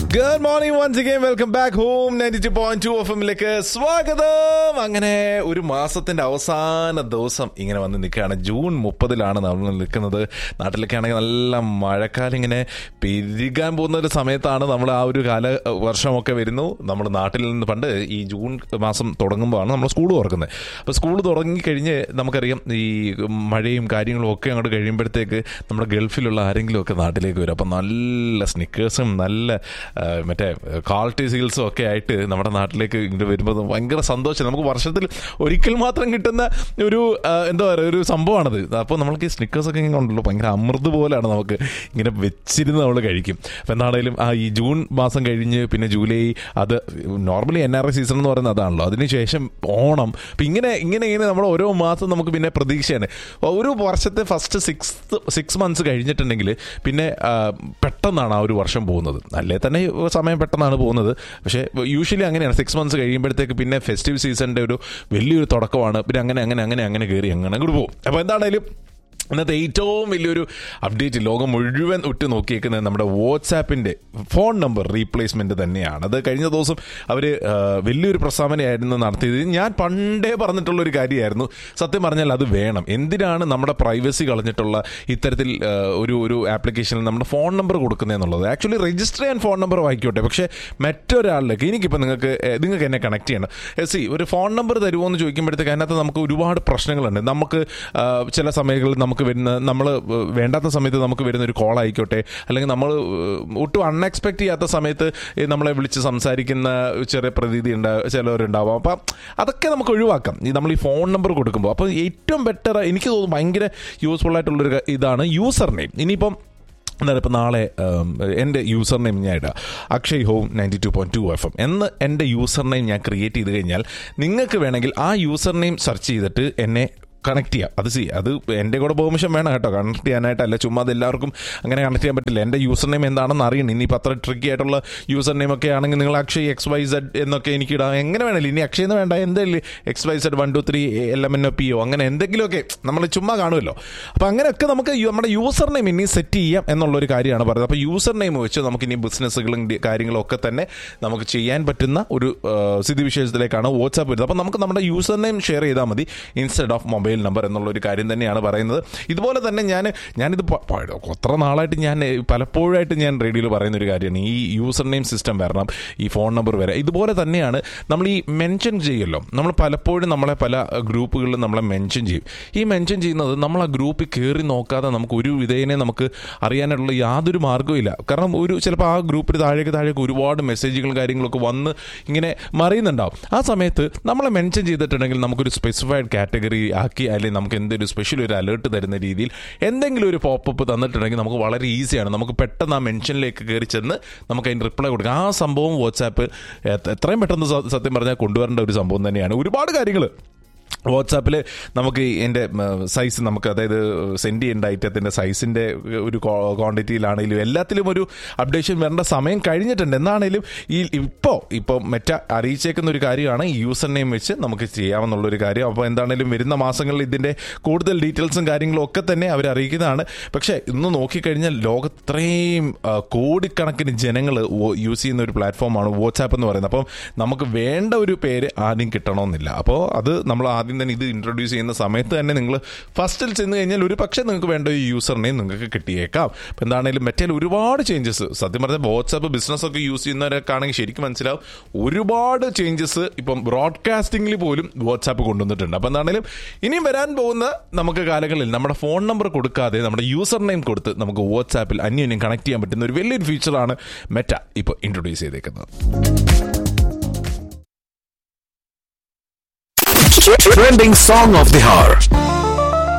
Good morning once again welcome back home ninety two point two F എമ്മിലേക്ക് സ്വാഗതം അങ്ങനെ ഒരു മാസത്തിന്റെ അവസാന ദിവസം ഇങ്ങനെ വന്ന് നിൽക്കുകയാണ് ജൂൺ മുപ്പതിലാണ് നമ്മൾ നിൽക്കുന്നത് നാട്ടിലൊക്കെ ആണെങ്കിൽ നല്ല മഴക്കാലം ഇങ്ങനെ പെരുകാൻ പോകുന്ന ഒരു സമയത്താണ് നമ്മൾ ആ ഒരു കാല വർഷമൊക്കെ വരുന്നു നമ്മൾ നാട്ടിൽ നിന്ന് പണ്ട് ഈ ജൂൺ മാസം തുടങ്ങുമ്പോഴാണ് നമ്മൾ സ്കൂൾ തുറക്കുന്നത് അപ്പോൾ സ്കൂൾ തുടങ്ങിക്കഴിഞ്ഞ് നമുക്കറിയാം ഈ മഴയും കാര്യങ്ങളും ഒക്കെ അങ്ങോട്ട് കഴിയുമ്പോഴത്തേക്ക് നമ്മുടെ ഗൾഫിലുള്ള ആരെങ്കിലും ഒക്കെ നാട്ടിലേക്ക് വരും അപ്പം നല്ല സ്നിക്കേഴ്സും നല്ല ആ, മറ്റേ ക്വാളിറ്റി സീൽസും ഒക്കെ ആയിട്ട് നമ്മുടെ നാട്ടിലേക്ക് ഇങ്ങോട്ട് വരുമ്പോൾ ഭയങ്കര സന്തോഷം നമുക്ക് വർഷത്തിൽ ഒരിക്കൽ മാത്രം കിട്ടുന്ന ഒരു ആ, എന്താ പറയുക ഒരു സംഭവമാണത് അപ്പോൾ നമ്മൾക്ക് ഈ സ്നിക്കേഴ്സ് ഒക്കെ ഇങ്ങനെ ഉണ്ടല്ലോ ഭയങ്കര അമൃത് പോലെയാണ് നമുക്ക് ഇങ്ങനെ വെച്ചിരുന്ന് നമ്മൾ കഴിക്കും അപ്പോൾ എന്താണേലും ആ ഈ ജൂൺ മാസം കഴിഞ്ഞ് പിന്നെ ജൂലൈ അത് normally N R I season എന്ന് പറയുന്നത് അതാണല്ലോ അതിനുശേഷം ഓണം അപ്പം ഇങ്ങനെ ഇങ്ങനെ ഇങ്ങനെ നമ്മൾ ഓരോ മാസം നമുക്ക് പിന്നെ പ്രതീക്ഷയാണ് ഒരു വർഷത്തെ ഫസ്റ്റ് സിക്സ് സിക്സ് മന്ത്സ് കഴിഞ്ഞിട്ടുണ്ടെങ്കിൽ പിന്നെ ആ, പെട്ടെന്നാണ് ആ ഒരു വർഷം പോകുന്നത് അല്ലേ തന്നെ സമയം പെട്ടെന്നാണ് പോകുന്നത് പക്ഷേ യൂഷ്വലി അങ്ങനെയാണ് സിക്സ് മന്ത്സ് കഴിയുമ്പോഴത്തേക്ക് പിന്നെ ഫെസ്റ്റീവ് സീസണിൻ്റെ ഒരു വലിയൊരു തുടക്കമാണ് പിന്നെ അങ്ങനെ അങ്ങനെ അങ്ങനെ അങ്ങനെ കയറി അങ്ങനെ അങ്ങോട്ട് പോകും അപ്പോൾ എന്താണേലും ഇന്നത്തെ ഏറ്റവും വലിയൊരു അപ്ഡേറ്റ് ലോകം മുഴുവൻ ഉറ്റു നോക്കിയേക്കുന്നത് നമ്മുടെ വാട്സാപ്പിൻ്റെ ഫോൺ നമ്പർ റീപ്ലേസ്മെൻറ്റ് തന്നെയാണ് അത് കഴിഞ്ഞ ദിവസം അവർ വലിയൊരു പ്രസ്താവനയായിരുന്നു നടത്തിയത് ഞാൻ പണ്ടേ പറഞ്ഞിട്ടുള്ള ഒരു കാര്യമായിരുന്നു സത്യം പറഞ്ഞാൽ അത് വേണം എന്തിനാണ് നമ്മുടെ പ്രൈവസി കളഞ്ഞിട്ടുള്ള ഇത്തരത്തിൽ ആ, ഒരു ഒരു ആപ്ലിക്കേഷനിൽ നമ്മുടെ ഫോൺ നമ്പർ കൊടുക്കുന്നതെന്നുള്ളത് ആക്ച്വലി രജിസ്റ്റർ ചെയ്യാൻ ഫോൺ നമ്പർ വായിക്കോട്ടെ പക്ഷേ മറ്റൊരാളിലേക്ക് എനിക്കിപ്പോൾ നിങ്ങൾക്ക് ഏ, നിങ്ങൾക്ക് എന്നെ കണക്ട് ചെയ്യണം സി ഒരു ഫോൺ നമ്പർ തരുമോ എന്ന് ചോദിക്കുമ്പോഴത്തേക്ക് അതിനകത്ത് നമുക്ക് ഒരുപാട് പ്രശ്നങ്ങളുണ്ട് നമുക്ക് ആ, ചില സമയങ്ങളിൽ നമുക്ക് വരുന്ന നമ്മൾ വേണ്ടാത്ത സമയത്ത് നമുക്ക് വരുന്ന ഒരു കോൾ ആയിക്കോട്ടെ അല്ലെങ്കിൽ നമ്മൾ ഒട്ടും അൺഎക്സ്പെക്ട് ചെയ്യാത്ത സമയത്ത് ഈ നമ്മളെ വിളിച്ച് സംസാരിക്കുന്ന ചെറിയ പ്രതീതി ഉണ്ട് ചിലവരുണ്ടാവാം അപ്പം അതൊക്കെ നമുക്ക് ഒഴിവാക്കാം ഈ നമ്മൾ ഈ ഫോൺ നമ്പർ കൊടുക്കുമ്പോൾ അപ്പോൾ ഏറ്റവും ബെറ്റർ എനിക്ക് തോന്നുന്നു ഭയങ്കര യൂസ്ഫുൾ ആയിട്ടുള്ളൊരു ക- ഇതാണ് യൂസർ നെയിം ഇനിയിപ്പം എന്താണ് ഇപ്പം നാളെ ഉം, എൻ്റെ യൂസർ നെയിം ഞാൻ ഇടാം Akshay home ninety two point two F M എന്ന് എൻ്റെ യൂസർ നെയിം ഞാൻ ക്രിയേറ്റ് ചെയ്ത് കഴിഞ്ഞാൽ നിങ്ങൾക്ക് വേണമെങ്കിൽ ആ യൂസർ നെയിം സെർച്ച് ചെയ്തിട്ട് എന്നെ കണക്ട് ചെയ്യാം അത് സി അത് എൻ്റെ കൂടെ പെർമിഷൻ വേണം കേട്ടോ കണക്ട് ചെയ്യാനായിട്ടല്ല ചുമ്മാ അത് എല്ലാവർക്കും അങ്ങനെ കണക്ട് ചെയ്യാൻ പറ്റില്ല എൻ്റെ യൂസർ നെയിം എന്താണെന്ന് അറിയണം ഇനിയിപ്പോൾ അത്ര ട്രിക്കി ആയിട്ടുള്ള യൂസർ നെയിം ഒക്കെ ആണെങ്കിൽ നിങ്ങൾ അക്ഷയ് എക്സ് വൈ സെഡ് എന്നൊക്കെ എനിക്ക് ഇടാം എങ്ങനെ വേണമല്ലോ ഇനി അക്ഷയ് എന്ന് വേണ്ട എന്തെങ്കിലും X Y Z one two three L M N O P O അങ്ങനെ എന്തെങ്കിലുമൊക്കെ നമ്മൾ ചുമ്മാ കാണുമല്ലോ അപ്പോൾ അങ്ങനെയൊക്കെ നമുക്ക് യു- നമ്മുടെ യൂസർ നെയിം ഇനി സെറ്റ് ചെയ്യാം എന്നുള്ളൊരു കാര്യമാണ് പറയുന്നത് അപ്പോൾ യൂസർ നെയിം വെച്ച് നമുക്ക് ഇനി ബിസിനസ്സുകളും ഡി- കാര്യങ്ങളും ഒക്കെ തന്നെ നമുക്ക് ചെയ്യാൻ പറ്റുന്ന ഒരു ആ, സ്ഥിതിവിശേഷത്തിലേക്കാണ് വാട്സാപ്പ് വരുന്നത് അപ്പോൾ നമുക്ക് നമ്മുടെ യൂസർ നെയിം ഷെയർ ചെയ്താൽ മതി ഇൻസ്റ്റെഡ് ഓഫ് മൊബൈൽ നമ്പർ എന്നുള്ള ഒരു കാര്യം തന്നെയാണ് പറയുന്നത് ഇതുപോലെ തന്നെ ഞാൻ ഞാനിത് പ- പ- എത്ര നാളായിട്ട് ഞാൻ ഏ, പലപ്പോഴായിട്ട് ഞാൻ റേഡിയോയിൽ പറയുന്ന ഒരു കാര്യമാണ് ഈ യൂസർ നെയിം സിസ്റ്റം വരണം ഈ ഫോൺ നമ്പർ വരെ ഇതുപോലെ തന്നെയാണ് നമ്മൾ ഈ മെൻഷൻ ചെയ്യുമല്ലോ നമ്മൾ പലപ്പോഴും നമ്മളെ പല ഗ്രൂപ്പുകളിലും നമ്മളെ മെൻഷൻ ചെയ്യും ഈ മെൻഷൻ ചെയ്യുന്നത് നമ്മൾ ആ ഗ്രൂപ്പിൽ കയറി നോക്കാതെ നമുക്ക് ഒരു വിധേയനെ നമുക്ക് അറിയാനുള്ള യാതൊരു മാർഗ്ഗവും ഇല്ല കാരണം ഒരു ചിലപ്പോൾ ആ ഗ്രൂപ്പിൽ താഴേക്ക് താഴേക്ക് ഒരുപാട് മെസ്സേജുകളും കാര്യങ്ങളൊക്കെ വന്ന് ഇങ്ങനെ മറിയുന്നുണ്ടാവും ആ സമയത്ത് നമ്മളെ മെൻഷൻ ചെയ്തിട്ടുണ്ടെങ്കിൽ നമുക്കൊരു സ്പെസിഫൈഡ് കാറ്റഗറി ആക്കി അല്ലെങ്കിൽ നമുക്ക് എന്തൊരു സ്പെഷ്യൽ ഒരു അലേർട്ട് തരുന്ന രീതിയിൽ എന്തെങ്കിലും ഒരു പോപ്പപ്പ് തന്നിട്ടുണ്ടെങ്കിൽ നമുക്ക് വളരെ ഈസിയാണ് നമുക്ക് പെട്ടെന്ന് ആ മെൻഷനിലേക്ക് കയറി ചെന്ന് നമുക്ക് അതിന് റിപ്ലൈ കൊടുക്കാം ആ സംഭവം വാട്സാപ്പ് എത്ര- എത്രയും പെട്ടെന്ന് സ- സത്യം പറഞ്ഞാൽ കൊണ്ടുവരേണ്ട ഒരു സംഭവം തന്നെയാണ് ഒരുപാട് കാര്യങ്ങൾ വാട്സാപ്പിൽ നമുക്ക് ഈ എൻ്റെ സൈസ് നമുക്ക് അതായത് സെൻഡ് ചെയ്യേണ്ട ഐറ്റത്തിൻ്റെ സൈസിൻ്റെ ഒരു ക്വാണ്ടിറ്റിയിലാണെങ്കിലും എല്ലാത്തിലും ഒരു അപ്ഡേഷൻ വരേണ്ട സമയം കഴിഞ്ഞിട്ടുണ്ട് എന്നാണേലും ഈ ഇപ്പോൾ ഇപ്പോൾ മെറ്റ അറിയിച്ചേക്കുന്ന ഒരു കാര്യമാണ് ഈ യൂസർ നെയിം വെച്ച് നമുക്ക് ചെയ്യാമെന്നുള്ളൊരു കാര്യം അപ്പോൾ എന്താണേലും വരുന്ന മാസങ്ങളിൽ ഇതിൻ്റെ കൂടുതൽ ഡീറ്റെയിൽസും കാര്യങ്ങളും ഒക്കെ തന്നെ അവർ അറിയിക്കുന്നതാണ് പക്ഷേ ഇന്ന് നോക്കിക്കഴിഞ്ഞാൽ ലോകത്രയും ആ, കോടിക്കണക്കിന് ജനങ്ങൾ യൂസ് ചെയ്യുന്ന ഒരു പ്ലാറ്റ്ഫോമാണ് വാട്സാപ്പ് എന്ന് പറയുന്നത് അപ്പം നമുക്ക് വേണ്ട ഒരു പേര് ആദ്യം കിട്ടണമെന്നില്ല അപ്പോൾ അത് നമ്മൾ ആദ്യം തന്നെ ഇത് ഇൻട്രൊഡ്യൂസ് ചെയ്യുന്ന സമയത്ത് തന്നെ നിങ്ങൾ ഫസ്റ്റിൽ ചെന്ന് കഴിഞ്ഞാൽ ഒരു പക്ഷേ നിങ്ങൾക്ക് വേണ്ട ഒരു യൂസർ നെയിം നിങ്ങൾക്ക് കിട്ടിയേക്കാം അപ്പോൾ എന്താണെങ്കിലും മറ്റേ ഒരുപാട് ചേഞ്ചസ് സത്യം പറഞ്ഞാൽ വാട്സാപ്പ് ബിസിനസ് ഒക്കെ യൂസ് ചെയ്യുന്നവരൊക്കെ ആണെങ്കിൽ ശരിക്കും മനസ്സിലാവും ഒരുപാട് ചേഞ്ചസ് ഇപ്പം ബ്രോഡ്കാസ്റ്റിംഗിൽ പോലും വാട്സാപ്പ് കൊണ്ടുവന്നിട്ടുണ്ട് അപ്പോൾ എന്താണെങ്കിലും ഇനിയും വരാൻ പോകുന്ന നമുക്ക് കാലങ്ങളിൽ നമ്മുടെ ഫോൺ നമ്പർ കൊടുക്കാതെ നമ്മുടെ യൂസർ നെയിം കൊടുത്ത് നമുക്ക് വാട്സാപ്പിൽ അന്യോന്യം കണക്ട് ചെയ്യാൻ പറ്റുന്ന ഒരു വലിയൊരു ഫീച്ചറാണ് മെറ്റ ഇപ്പോൾ ഇൻട്രൊഡ്യൂസ് ചെയ്തേക്കുന്നത് Trending song of the hour.